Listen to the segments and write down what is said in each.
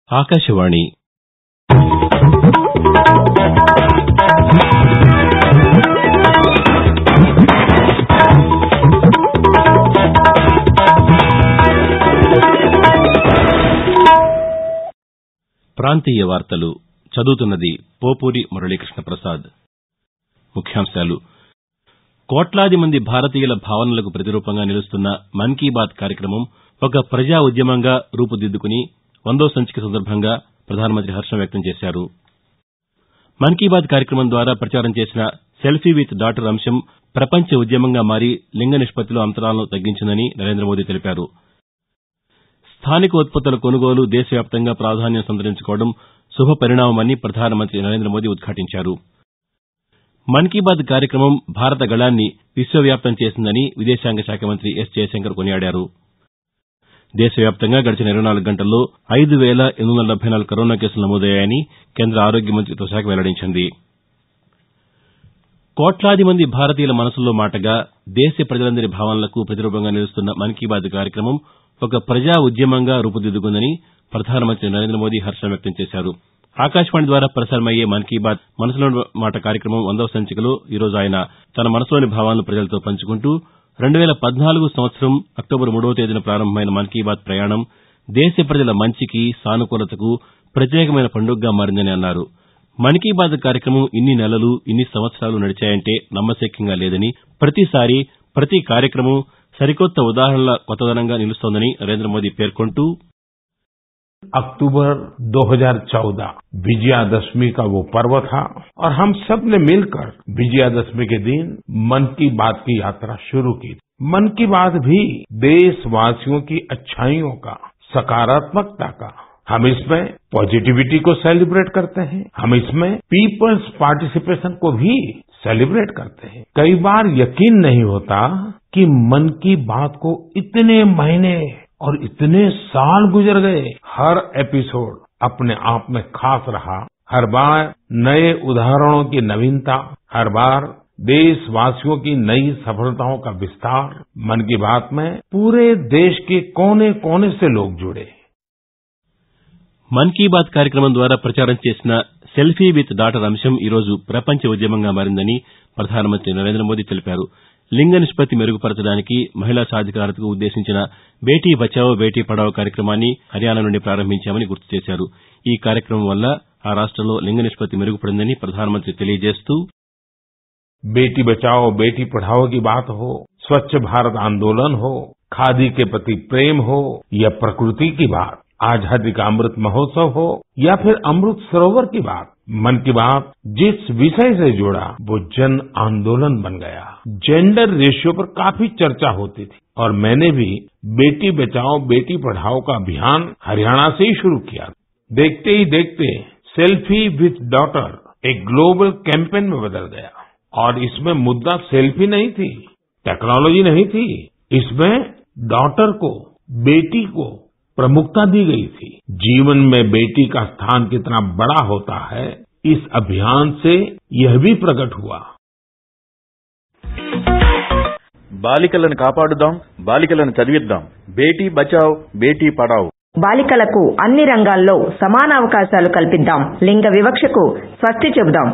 ఆకాశవాణి ప్రాంతీయ వార్తలు చదువుతున్నది పోపూరి మురళీకృష్ణ ప్రసాద్ ముఖ్యాంశాలు కోట్లాది మంది భారతీయుల భావనలకు ప్రతిరూపంగా నిలుస్తున్న మన్ కీ బాత్ కార్యక్రమం ఒక ప్రజా ఉద్యమంగా రూపుదిద్దుకుని వందో సంచిక సందర్భంగా ప్రధానమంత్రి హర్షం వ్యక్తం చేశారు మన్ కీ బాత్ కార్యక్రమం ద్వారా ప్రచారం చేసిన సెల్ఫీ విత్ డాటర్ అంశం ప్రపంచ ఉద్యమంగా మారి లింగ నిష్పత్తిలో అంతరాలను తగ్గించిందని నరేంద్ర మోదీ తెలిపారు స్థానిక ఉత్పత్తుల కొనుగోలు దేశవ్యాప్తంగా ప్రాధాన్యం సంతరించుకోవడం శుభపరిణామమని ప్రధానమంత్రి నరేంద్ర మోదీ ఉద్ఘాటించారు మన్ కీ బాత్ కార్యక్రమం భారత గళాన్ని విశ్వవ్యాప్తం చేసిందని విదేశాంగ శాఖ మంత్రి ఎస్ జయశంకర్ కొనియాడారు దేశవ్యాప్తంగా గడిచిన ఇరవై నాలుగు గంటల్లో ఐదు వేల ఎనిమిది వందల డెబ్బై నాలుగు కరోనా కేసులు నమోదయ్యాయని కేంద్ర ఆరోగ్య మంతిత్వ శాఖ వెల్లడించింది కోట్లాది మంది భారతీయుల మనసుల్లో మాటగా దేశ ప్రజలందరి భావనలకు ప్రతిరూపంగా నిలుస్తున్న మన్ కీ బాత్ కార్యక్రమం ఒక ప్రజా ఉద్యమంగా రూపుదిద్దుకుందని ప్రధానమంత్రి నరేంద్ర మోదీ హర్షం వ్యక్తం చేశారు ఆకాశవాణి ద్వారా ప్రసారమయ్యే మన్ కీ బాత్ మనసులోని మాట కార్యక్రమం వందవ సంచికలో ఈరోజు ఆయన తన మనసులోని భావాలను ప్రజలతో పంచుకుంటూ రెండు వేల పద్నాలుగు సంవత్సరం అక్టోబర్ మూడవ తేదీన ప్రారంభమైన మన్ కీ బాత్ ప్రయాణం దేశ ప్రజల మంచికి సానుకూలతకు ప్రత్యేకమైన పండుగగా మారిందని అన్నారు మన్ కీ బాత్ కార్యక్రమం ఇన్ని నెలలు ఇన్ని సంవత్సరాలు నడిచాయంటే నమ్మశక్యంగా లేదని ప్రతిసారి ప్రతి కార్యక్రమం సరికొత్త ఉదాహరణల కొత్తదనంగా నిలుస్తోందని నరేంద్ర మోదీ పేర్కొంటూ अक्टूबर 2014 विजयादशमी का वो पर्व था और हम सब ने मिलकर विजयादशमी के दिन मन की बात की यात्रा शुरू की मन की बात भी देशवासियों की अच्छाइयों का सकारात्मकता का हम इसमें पॉजिटिविटी को सेलिब्रेट करते हैं हम इसमें पीपल्स पार्टिसिपेशन को भी सेलिब्रेट करते हैं कई बार यकीन नहीं होता कि मन की बात को इतने महीने और इतने साल गुजर गए हर एपिसोड अपने आप में खास रहा हर बार नए उदाहरणों की नवीनता हर बार देशवासियों की नई सफलताओं का विस्तार मन की बात में पूरे देश के कोने कोने से लोग जुड़े మన్ కీ బాత్ కార్యక్రమం ద్వారా ప్రచారం చేసిన సెల్ఫీ విత్ డాటర్ అంశం ఈరోజు ప్రపంచ ఉద్యమంగా మారిందని ప్రధానమంత్రి నరేంద్ర మోదీ తెలిపారు లింగ నిష్పత్తి మెరుగుపరచడానికి మహిళా సాధికారతకు ఉద్దేశించిన బేటీ బచావో బేటీ పడావో కార్యక్రమాన్ని హర్యానా నుండి ప్రారంభించామని గుర్తు చేశారు ఈ కార్యక్రమం వల్ల ఆ రాష్టంలో లింగ నిష్పత్తి మెరుగుపడిందని ప్రధానమంత్రి తెలియజేస్తూ बेटी बचाओ बेटी पढ़ाओ की बात हो स्वच्छ भारत आंदोलन हो खादी के प्रति प्रेम हो या प्रकृति की बात आजादी का अमृत महोत्सव हो या फिर अमृत सरोवर की बात मन की बात जिस विषय से जुड़ा वो जन आंदोलन बन गया जेंडर रेशियो पर काफी चर्चा होती थी और मैंने भी बेटी बचाओ बेटी पढ़ाओ का अभियान हरियाणा से ही शुरू किया देखते ही देखते सेल्फी विथ डॉटर एक ग्लोबल कैंपेन में बदल गया और इसमें मुद्दा सेल्फी नहीं थी टेक्नोलॉजी नहीं थी इसमें डॉटर को बेटी को प्रमुखता दी गई थी जीवन में बेटी का स्थान कितना बड़ा होता है इस अभियान से यह भी प्रकट हुआ బాలికలను కాపాడుదాం బాలికలను చదివిద్దాం బేటీ బచావ్ బేటీ పడావ్ బాలికలకు అన్ని రంగాల్లో సమాన అవకాశాలు కల్పిద్దాం లింగ వివక్షకు స్వస్తి చెబుదాం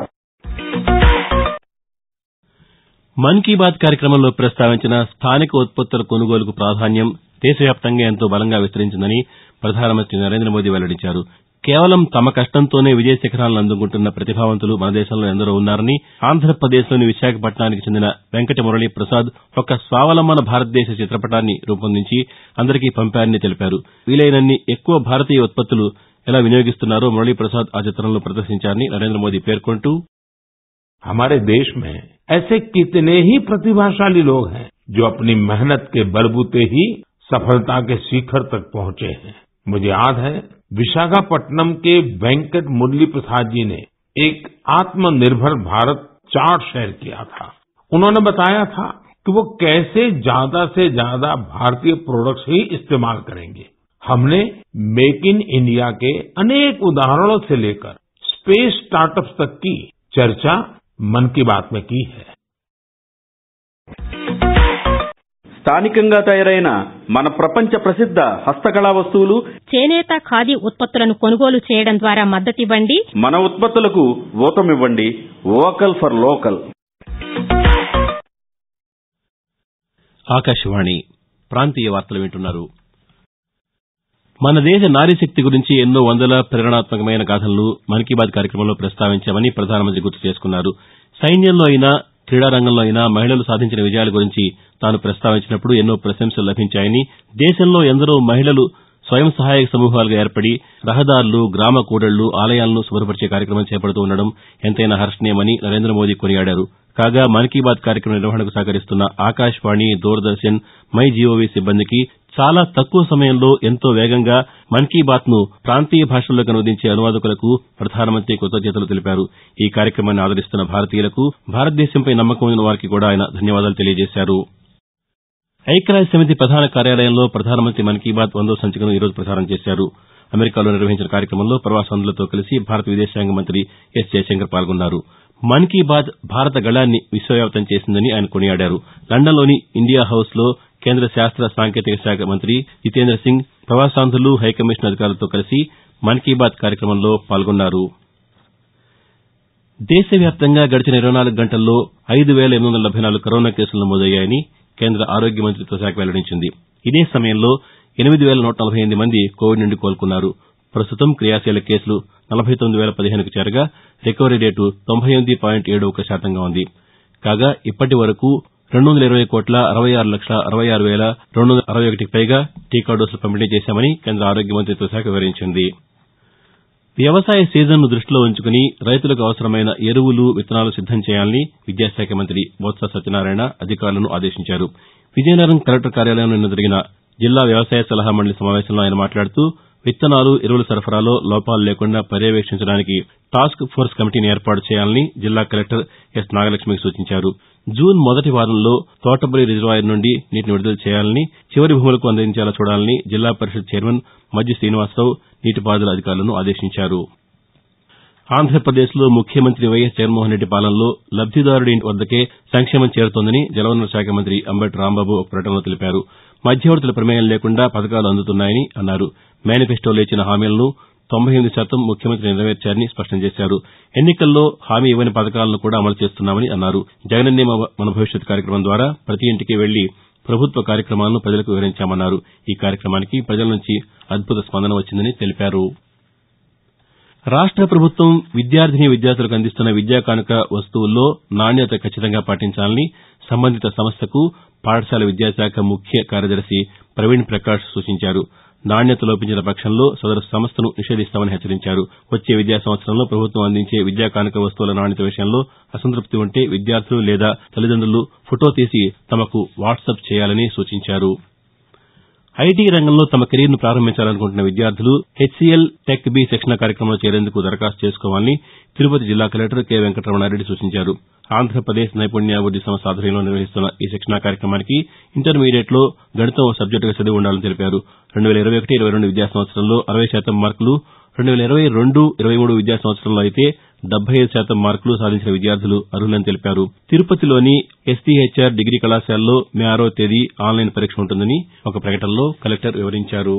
మన్ కీ బాత్ కార్యక్రమంలో ప్రస్తావించిన స్థానిక ఉత్పత్తుల కొనుగోలుకు ప్రాధాన్యం దేశవ్యాప్తంగా ఎంతో బలంగా విస్తరించిందని ప్రధానమంత్రి నరేంద్ర మోదీ వెల్లడించారు కేవలం తమ కష్టంతోనే విజయ శిఖరాలను అందుకుంటున్న ప్రతిభావంతులు మన దేశంలో ఎందరో ఉన్నారని ఆంధ్రప్రదేశ్లోని విశాఖపట్నానికి చెందిన వెంకట మురళీ ప్రసాద్ ఒక స్వావలంబన భారతదేశ చిత్రపటాన్ని రూపొందించి అందరికీ పంపారని తెలిపారు వీలైనన్ని ఎక్కువ భారతీయ ఉత్పత్తులు ఎలా వినియోగిస్తున్నారో మురళీ ప్రసాద్ ఆ చిత్రంలో ప్రదర్శించారని నరేంద్ర మోదీ పేర్కొంటూ हमारे देश में ऐसे कितने ही प्रतिभाशाली लोग हैं जो अपनी मेहनत के बलबूते ही सफलता के शिखर तक पहुंचे हैं मुझे याद है विशाखापट्टनम के वेंकट मुरली प्रसाद जी ने एक आत्मनिर्भर भारत चार्ट शेयर किया था उन्होंने बताया था कि वो कैसे ज्यादा से ज्यादा भारतीय प्रोडक्ट्स ही इस्तेमाल करेंगे हमने मेक इन इंडिया के अनेक उदाहरणों से लेकर स्पेस स्टार्टअप्स तक की चर्चा मन की बात में की है స్థానికంగా తయారైన మన ప్రపంచ ప్రసిద్ధ హస్తకళా వస్తువులు చేనేత ఖాదీ ఉత్పత్తులను కొనుగోలు చేయడం ద్వారా మద్దతివ్వండి మన ఉత్పత్తులకు ఊతమివ్వండి వోకల్ ఫర్ లోకల్ ఆకాశవాణి ప్రాంతీయ వార్తలు వింటున్నారు మన దేశ నారీశక్తి గురించి ఎన్నో వందల ప్రేరణాత్మకమైన గాథలను మన్ కీ బాత్ కార్యక్రమంలో ప్రస్తావించామని ప్రధానమంత్రి గుర్తు చేసుకున్నారు సైన్యంలో అయినా క్రీడారంగంలో అయినా మహిళలు సాధించిన విజయాల గురించి తాను ప్రస్తావించినప్పుడు ఎన్నో ప్రశంసలు లభించాయని దేశంలో ఎందరో మహిళలు స్వయం సహాయక సమూహాలుగా ఏర్పడి రహదారులు గ్రామ కూడళ్లు ఆలయాలను శుభ్రపరిచే కార్యక్రమం చేపడుతూ ఉండడం ఎంతైనా హర్షణీయమని నరేంద్ర మోదీ కొనియాడారు కాగా మన్ కీ బాత్ కార్యక్రమం నిర్వహణకు సహకరిస్తున్న ఆకాశవాణి దూరదర్శన్ మై జీఓవీ సిబ్బందికి చాలా తక్కువ సమయంలో ఎంతో వేగంగా మన్ కీ బాత్ ను ప్రాంతీయ భాషల్లోకి అనువదించే అనువాదకులకు ప్రధానమంత్రి కృతజ్ఞతలు తెలిపారు ఈ కార్యక్రమాన్ని ఆదరిస్తున్న భారతీయులకు భారతదేశంపై నమ్మకం ఉన్న వారికి కూడా ఆయన ధన్యవాదాలు తెలియజేశారు ఐక్యరాజ్య సమితి ప్రధాన కార్యాలయంలో ప్రధానమంత్రి మన్ కీ బాత్ వందో సంచికను ఈరోజు ప్రసారం చేశారు అమెరికాలో నిర్వహించిన కార్యక్రమంలో ప్రవాసాంధ్రులతో కలిసి భారత విదేశాంగ మంత్రి ఎస్ జయశంకర్ పాల్గొన్నారు మన్ కీ బాత్ భారత గళాన్ని విశ్వవ్యాప్తం చేసిందని ఆయన కొనియాడారు లండన్లోని ఇండియా హౌస్లో కేంద్ర శాస్త్ర సాంకేతిక శాఖ మంత్రి జితేంద్ర సింగ్ ప్రవాసాంధ్రులు హైకమిషన్ అధికారులతో కలిసి మన్ కీ బాత్ కార్యక్రమంలో పాల్గొన్నారు దేశవ్యాప్తంగా గడిచిన ఇరవై నాలుగు గంటల్లో ఐదు వేల ఎనిమిది వందల డెబ్బై నాలుగు కరోనా కేసులు నమోదయ్యాయని కేంద్ర ఆరోగ్య మంతిత్వ శాఖ వెల్లడించింది ఇదే సమయంలో ఎనిమిది వేల నూట నలభై ఎనిమిది మంది కోవిడ్ నుండి కోలుకున్నారు ప్రస్తుతం క్రియాశీల కేసులు నలభై తొమ్మిది వేల పదిహేనుకు చేరగా రికవరీ రేటు తొంభై ఎనిమిది పాయింట్ ఏడు ఒక శాతంగా ఉంది కాగా ఇప్పటి వరకు రెండు వందల ఇరవై కోట్ల అరవై ఆరు లక్షల అరవై ఆరు వేల రెండు వందల అరవై ఒకటికి పైగా టీకా డోసులు పంపిణీ చేశామని కేంద్ర ఆరోగ్య మంతిత్వ శాఖ వివరించింది వ్యవసాయ సీజన్ను దృష్టిలో ఉంచుకుని రైతులకు అవసరమైన ఎరువులు విత్తనాలు సిద్దం చేయాలని విద్యాశాఖ మంత్రి బొత్స సత్యనారాయణ అధికారులను ఆదేశించారు విజయనగరం కలెక్టర్ కార్యాలయంలో నిన్న జరిగిన జిల్లా వ్యవసాయ సలహా మండలి సమావేశంలో ఆయన మాట్లాడుతూ విత్తనాలు ఎరువుల సరఫరాలో లోపాలు లేకుండా పర్యవేక్షించడానికి టాస్క్ ఫోర్స్ కమిటీని ఏర్పాటు చేయాలని జిల్లా కలెక్టర్ ఎస్ నాగలక్ష్మికి సూచించారు జూన్ మొదటి వారంలో తోటబలి రిజర్వాయర్ నుండి నీటిని విడుదల చేయాలని చివరి భూములకు అందించేలా చూడాలని జిల్లా పరిషత్ చైర్మన్ మజ్జి శ్రీనివాసరావు నీటిపారుదల అధికారులను ఆదేశించారు ఆంధ్రప్రదేశ్లో ముఖ్యమంత్రి వైఎస్ జగన్మోహన్రెడ్డి పాలనలో లబ్దిదారుడి ఇంటి వద్దకే సంక్షేమం చేరుతోందని జలవనరుల శాఖ మంత్రి అంబటి రాంబాబు ఒక ప్రకటనలో తెలిపారు మధ్యవర్తుల ప్రమేయం లేకుండా పథకాలు అందుతున్నాయని అన్నారు మేనిఫెస్టోలో ఇచ్చిన హామీలను తొంభై ఎనిమిది శాతం ముఖ్యమంత్రి నెరవేర్చారని స్పష్టం చేశారు ఎన్నికల్లో హామీ ఇవ్వని పథకాలను కూడా అమలు చేస్తున్నామని అన్నారు జగనన్నే మన భవిష్యత్ కార్యక్రమం ద్వారా ప్రతి ఇంటికి వెళ్లి ప్రభుత్వ కార్యక్రమాలను ప్రజలకు వివరించామన్నారు ఈ కార్యక్రమానికి ప్రజల నుంచి అద్భుత స్పందన వచ్చిందని తెలిపారు రాష్ట ప్రభుత్వం విద్యార్థిని విద్యార్థులకు అందిస్తున్న విద్యా కానుక వస్తువుల్లో నాణ్యత ఖచ్చితంగా పాటించాలని సంబంధిత సంస్థకు పాఠశాల విద్యాశాఖ ముఖ్య కార్యదర్శి ప్రవీణ్ ప్రకాష్ సూచించారు నాణ్యత లోపించిన పక్షంలో సదరు సంస్థను నిషేధిస్తామని హెచ్చరించారు వచ్చే విద్యా సంవత్సరంలో ప్రభుత్వం అందించే విద్యా కానుక వస్తువుల నాణ్యత విషయంలో అసంతృప్తి ఉంటే విద్యార్థులు లేదా తల్లిదండ్రులు ఫొటో తీసి తమకు వాట్సప్ చేయాలని సూచించారు ఐటీ రంగంలో తమ కెరీర్ను ప్రారంభించాలనుకుంటున్న విద్యార్థులు హెచ్సీఎల్ టెక్ బి శిక్షణ కార్యక్రమంలో చేరేందుకు దరఖాస్తు చేసుకోవాలని తిరుపతి జిల్లా కలెక్టర్ కె వెంకటరమణారెడ్డి సూచించారు ఆంధ్రప్రదేశ్ నైపుణ్యాభివృద్ది సంస్థ ఆధ్వర్యంలో నిర్వహిస్తున్న ఈ శిక్షణా కార్యక్రమానికి ఇంటర్మీడియట్లో గణితం ఓ సబ్జెక్టుగా చదివి ఉండాలని తెలిపారు రెండు వేల ఇరవై ఒకటి ఇరవై రెండు విద్యా సంవత్సరంలో అరవై శాతం మార్కులు రెండు వేల ఇరవై రెండు ఇరవై మూడు విద్యా సంవత్సరంలో అయితే డెబ్బై ఐదు శాతం మార్కులు సాధించిన విద్యార్థులు అర్హులని తెలిపారు తిరుపతిలోని ఎస్టీహెచ్ఆర్ డిగ్రీ కళాశాలలో మే ఆరో తేదీ ఆన్లైన్ పరీక్ష ఉంటుందని ఒక ప్రకటనలో కలెక్టర్ వివరించారు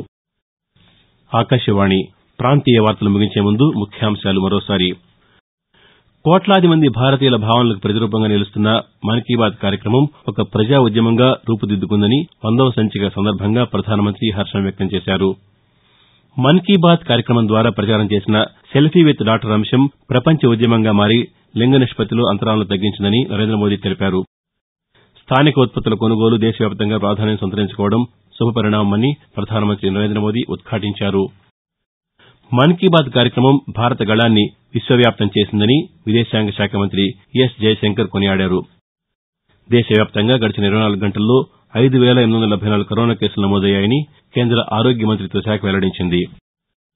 ఆకాశవాణి ప్రాంతీయ వార్తలు ముగించే ముందు ముఖ్యాంశాలు మరోసారి కోట్లాది మంది భారతీయుల భావనలకు ప్రతిరూపంగా నిలుస్తున్న మన్ కీ బాత్ కార్యక్రమం ఒక ప్రజా ఉద్యమంగా రూపుదిద్దుకుందని వందవ సంచిక సందర్భంగా ప్రధానమంత్రి హర్షం వ్యక్తం చేశారు మన్ కీ బాత్ కార్యక్రమం ద్వారా ప్రచారం చేసిన సెల్ఫీ విత్ డాటర్ అంశం ప్రపంచ ఉద్యమంగా మారి లింగ నిష్పత్తిలో అంతరాలను తగ్గించిందని నరేంద్ర మోదీ తెలిపారు స్థానిక ఉత్పత్తుల కొనుగోలు దేశవ్యాప్తంగా ప్రాధాన్యం సంతరించుకోవడం శుభపరిణామమని ప్రధానమంత్రి నరేంద్ర మోదీ ఉద్ఘాటించారు మన్ కీ బాత్ కార్యక్రమం భారత గళాన్ని విశ్వవ్యాప్తం చేసిందని విదేశాంగ శాఖ మంత్రి ఎస్ జయశంకర్ కొనియాడారు దేశవ్యాప్తంగా గడిచిన ఇరవై నాలుగు గంటల్లో ఐదు వేల ఎనిమిది వందల డెబ్బై నాలుగు కరోనా కేసులు నమోదయ్యాయని కేంద్ర ఆరోగ్య మంతిత్వ శాఖ వెల్లడించింది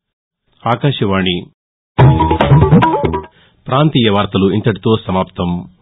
ఆకాశవాణి ప్రాంతీయ వార్తలు ఇంతటితో సమాప్తం